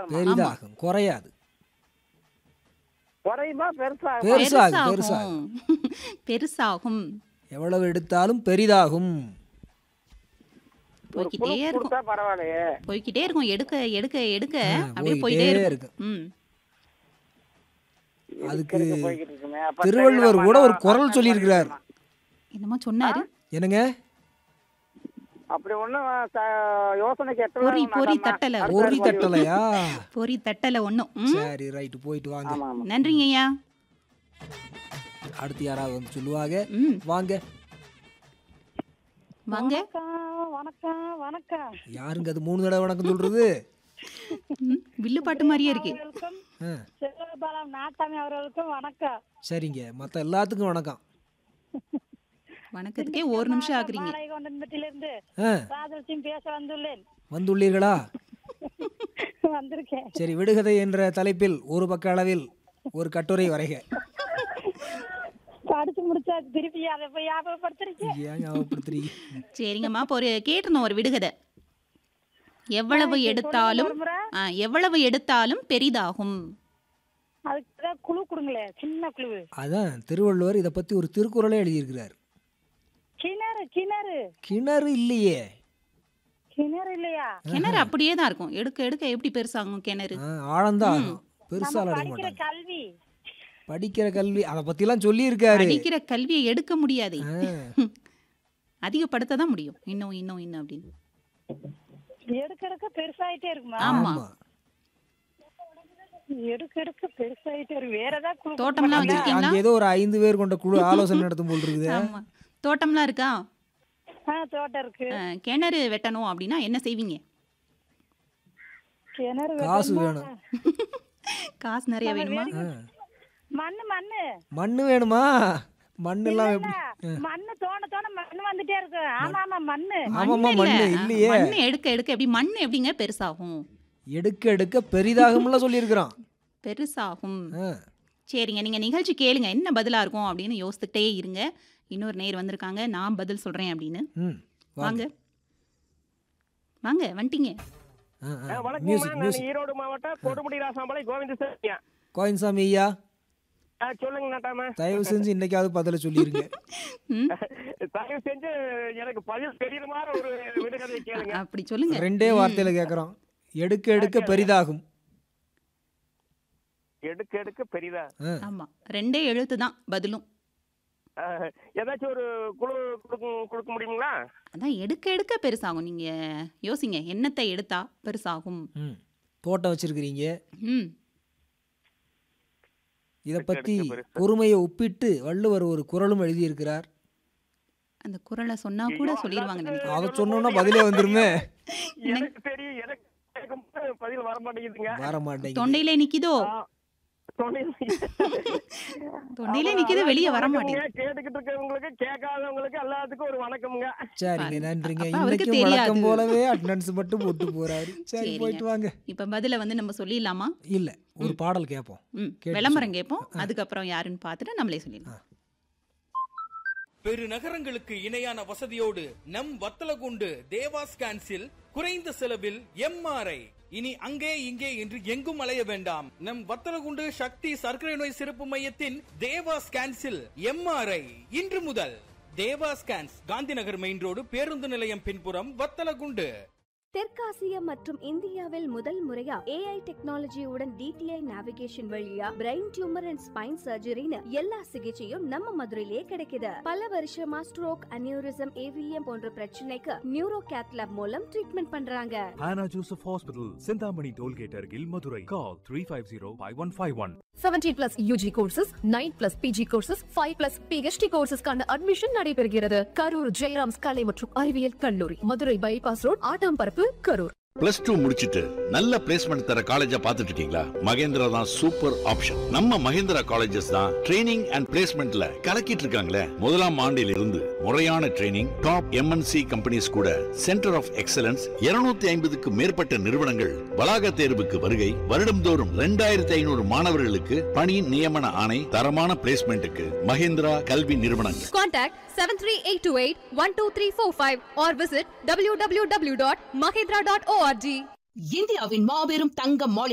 பெரிதாகுமா பெரிதாகும் குறையாது குறையுமா பெருசாகுமா பெருசாகும் பெருசாகும் பெருசாகும் பெருசாகும் எவ்வளவு எடுத்தாலும் பெரிதாகும் ஒரு போய்க்கிட்டே குழு இருக்கும் கொடுத்தா பரவாயில்லையே போய்க்கிட்டே இருக்கும் எடுக்க எடுக்க எடுக்க ஆ, அப்படியே போய்க்கிட்டே போயிட்டே இருக்கும். இருக்கும் ம் அதுக்கு எடுக்க போய்கிட்டு இருக்குமே. அப்ப திருவள்ளுவர் சரி, கூட நம்ம ஒரு குரல் நான் சொல்லியிருக்கிறார் என்னமோ சொன்னாரு என்னங்க அப்படி ஒண்ணும் ச- யோசனைக்கு எட்டல பொறி பொறி வேண்டாமா? தட்டல அடுத்த பொறி ஆள் சொல்லி- தட்டலையா பொறி தட்டல ஒன்றும் ம் சரி ரைட்டு போயிட்டு வாங்க ஆமா ஆமா நன்றிங்க ஐயா அடுத்து யாராவது வந்து சொல்லுவாங்க ம் வாங்க வாங்க வணக்கம் வணக்கம் வணக்கம் யாருங்க அது மூணு தடவை வணக்கம் சொல்றது ம், வில்லு பாட்டு மாதிரியே இருக்கு அவர்களுக்கும் ஆ, செல்வபாலம் நாட்டாமி அவர்களுக்கும் வணக்கம் சரிங்க மத்த எல்லாத்துக்கும் வணக்கம் வணக்கத்துக்கே ஒரு நிமிஷம் ஆகுறீங்க பாளையகோண்டன்பட்டிலிருந்து ஆ, காதல் சிங் பேச வந்துள்ளேன் வந்துள்ளீர்களா வந்திருக்கேன் சரி விடுகதை என்ற தலைப்பில் ஒரு பக்க அளவில் ஒரு கட்டுரை வரைக படிச்சு முடிச்சாச்சு திருப்பி அதை போய் ஞாபகப்படுத்திருக்கேன் ஏன் ஞாபகப்படுத்துறீங்க சரிங்கம்மா இப்போ ஒரு கேட்டிருந்தோம் ஒரு விடுகதை எவ்வளவு எடுத்தாலும் ஒரு முறை ஆ, எவ்வளவு எடுத்தாலும் பெரிதாகும் அதுக்கு ஏதாவது குழு கொடுங்களேன் சின்ன குழு அதான் திருவள்ளுவர் இதை பத்தி ஒரு திருக்குறளே எழுதியிருக்கிறார் கிணறு கிணறு கிணறு இல்லையே கிணறு இல்லையா கிணறு அப்படியே தான் இருக்கும் எடுக்க எடுக்க எப்படி பெருசாகும் கிணறு ஆ, ஆழம்தான் ஆகும் பெருசால் நம்ம அடைய படிக்கிற மாட்டாங்க கல்வி படிக்கிற கல்வி அதை பத்திலாம் சொல்லியிருக்காரு படிக்கிற கல்வியை எடுக்க முடியாது ஆ, அதிகப்படுத்த தான் முடியும் இன்னும் இன்னும் இன்னும் அப்படின்னு எடுக்க எடுக்க பெருசாயிட்டே இருக்குமா ஆமா ஆமா எடுக்க எடுக்க பெருசாயிட்டே இருக்கு வேற ஏதாவது குழு தோட்டம்லாம் அங்க வச்சிருக்கீங்களா அங்க ஏதோ ஒரு ஐந்து பேர் கொண்ட குழு ஆலோசனை நடத்தும் போல் இருக்குது ஆமா தோட்டம்லாம் இருக்கா ஆ தோட்டம் இருக்கு ஆ, கிணறு வெட்டணும் அப்படின்னா என்ன செய்வீங்க கிணறு காசு வெட்டணுமா? வேணும் காசு நிறைய வேணுமா ஆ. மண்ணு மண்ணு மண்ணு வேணுமா மண்ணெல்லாம் எப்படி மண்ணு தோண தோண மண்ணு வந்துட்டே இருக்கு ஆமா ஆமா மண்ணு ஆமாம்மா மண்ணு மண்ணு இல்ல. இல்லையே மண்ணு எடுக்க எடுக்க எப்படி மண் எப்படிங்க பெருசாகும் எடுக்க எடுக்க பெரிதாகும்லாம் சொல்லியிருக்கிறான் பெருசாகும் ஆ, சரிங்க நீங்க நிகழ்ச்சி கேளுங்க என்ன பதிலா இருக்கும் அப்படின்னு யோசித்துக்கிட்டே இருங்க இன்னொரு நேர் வந்திருக்காங்க நான் பதில் சொல்றேன் அப்படின்னு ம் வாங்க வாங்க வாங்க வந்துட்டீங்க ஆ, ஆ. வணக்கம்மா மியூசிக் நான் மியூசிக் ஈரோடு மாவட்டம் கொடுமுடி ராசாம்பாளையம் கோவிந்தசாமியா கோயின்சாமி ஐயா ஆ, சொல்லுங்க நாட்டாம தயவு செஞ்சு இன்னைக்காவது பதில சொல்லிருங்க ம் தயவு செஞ்சு எனக்கு பதில் தெரியுற மாதிரி ஒரு விடுகதை கேளுங்க அப்படி சொல்லுங்க ரெண்டே வார்த்தையில கேக்குறோம் எடுக்க எடுக்க பெரிதாகும் எடுக்க எடுக்க பெரிதா ஆ, ஆமா ரெண்டே எழுத்து தான் பதிலும் ஆ, ஏதாச்சும் ஒரு குழு கொடுக்க கொடுக்க முடியுங்களா அதான் எடுக்க எடுக்க பெருசாகும் நீங்க யோசிங்க என்னத்தை எடுத்தா பெருசாகும் ம் தோட்டம் வச்சிருக்கிறீங்க ம் இத எடுக்க பத்தி எடுக்க பெருசா. பொறுமையை ஒப்பிட்டு வள்ளுவர் ஒரு குறளும் எழுதியிருக்கிறார் அந்த குரலை சொன்னா கூட சொல்லிடுவாங்க நினைக்கிறேன் அதை சொன்னோம்னா பதிலே வந்துருமே எனக்கு தெரியும் எனக்கு கேட்கும்போது பதில் வர மாட்டேங்குதுங்க வர மாட்டேங்குது தொண்டையிலே நிக்குதோ ஆ, தொண்டையில- தொண்டையிலே நிக்குது வெளியே வர வணக்கம்ங்க. மாட்டேங்குது கேட்டுக்கிட்டு இருக்கவங்களுக்கு கேட்காதவங்களுக்கு எல்லாத்துக்கும் ஒரு வணக்கம்ங்க சரிங்க நன்றிங்க அப்ப அவருக்கு இன்னைக்கும் வழக்கம் தெரியாது. போலவே அட்டண்டன்ஸ் மட்டும் போட்டு போறாரு சரி சரிங்க. போயிட்டு வாங்க இப்ப பதில வந்து நம்ம சொல்லிடலாமா இல்ல ஒரு பாடல் கேட்போம் ம் கேட்டு விளம்பரம் கேட்போம் அதுக்கப்புறம் யாருன்னு பார்த்துட்டு நம்மளே சொல்லிடலாம் பெருநகரங்களுக்கு இணையான வசதியோடு நம் வத்தலகுண்டு தேவாஸ் கேன்சில் குறைந்த செலவில் எம்ஆர்ஐ இனி அங்கே இங்கே என்று எங்கும் அலைய வேண்டாம் நம் வத்தலகுண்டு சக்தி சர்க்கரை நோய் சிறப்பு மையத்தின் தேவாஸ் கேன்சில் எம்ஆர்ஐ இன்று முதல் Deva scans Gandhinagar main road பேருந்து நிலையம் பின்புறம் வத்தலகுண்டு தெற்காசியா மற்றும் இந்தியாவில் முதல் முறையா ஏஐ டெக்னாலஜியுடன் டிடிஐ நேவிகேஷன் வழியா பிரெயின் டியூமர் அண்ட் ஸ்பைன் சர்ஜரின்னு எல்லா சிகிச்சையும் நம்ம மதுரையிலே கிடைக்குது பல வருஷமா ஸ்ட்ரோக் அனியூரிசம் ஏவிஎம் போன்ற பிரச்சனைக்கு நியூரோ கேத்லாப் மூலம் ட்ரீட்மெண்ட் பண்றாங்க Hannah Joseph Hospital, Sindhamani Tollgate Argil, Madurai. Call 350-5151. 17 plus UG courses nine plus PG courses five plus PhD கோர்சஸ்க்கான அட்மிஷன் நடைபெறுகிறது கரூர் ஜெயராம்ஸ் கலை மற்றும் அறிவியல் கல்லூரி Madurai bypass road Attambarappu Karur plus two முடிச்சிட்டு நல்ல பிளேஸ்மெண்ட் தர காலேஜா பார்த்துட்டு இருக்கீங்களா மகேந்திரா தான் சூப்பர் ஆப்ஷன் நம்ம மகேந்திரா காலேஜஸ் தான் ட்ரைனிங் அண்ட் பிளேஸ்மெண்ட்ல கலக்கிட்டு இருக்காங்களே முதலாம் ஆண்டில் இருந்து முறையான ட்ரைனிங் டாப் எம்என்சி கம்பெனிஸ் கூட சென்டர் ஆஃப் எக்ஸலன்ஸ் 250 ஐம்பதுக்கு மேற்பட்ட நிறுவனங்கள் வளாக தேர்வுக்கு வருகை வருடம்தோறும் ரெண்டாயிரத்தி ஐநூறு மாணவர்களுக்கு பணி நியமன ஆணை தரமான பிளேஸ்மெண்ட்டுக்கு மகேந்திரா கல்வி நிறுவனங்கள் contact seven three eight two eight one two three four five or visit W W W dot Mahendra dot ORG இந்தியாவின் மாபெரும் தங்க மாளிகை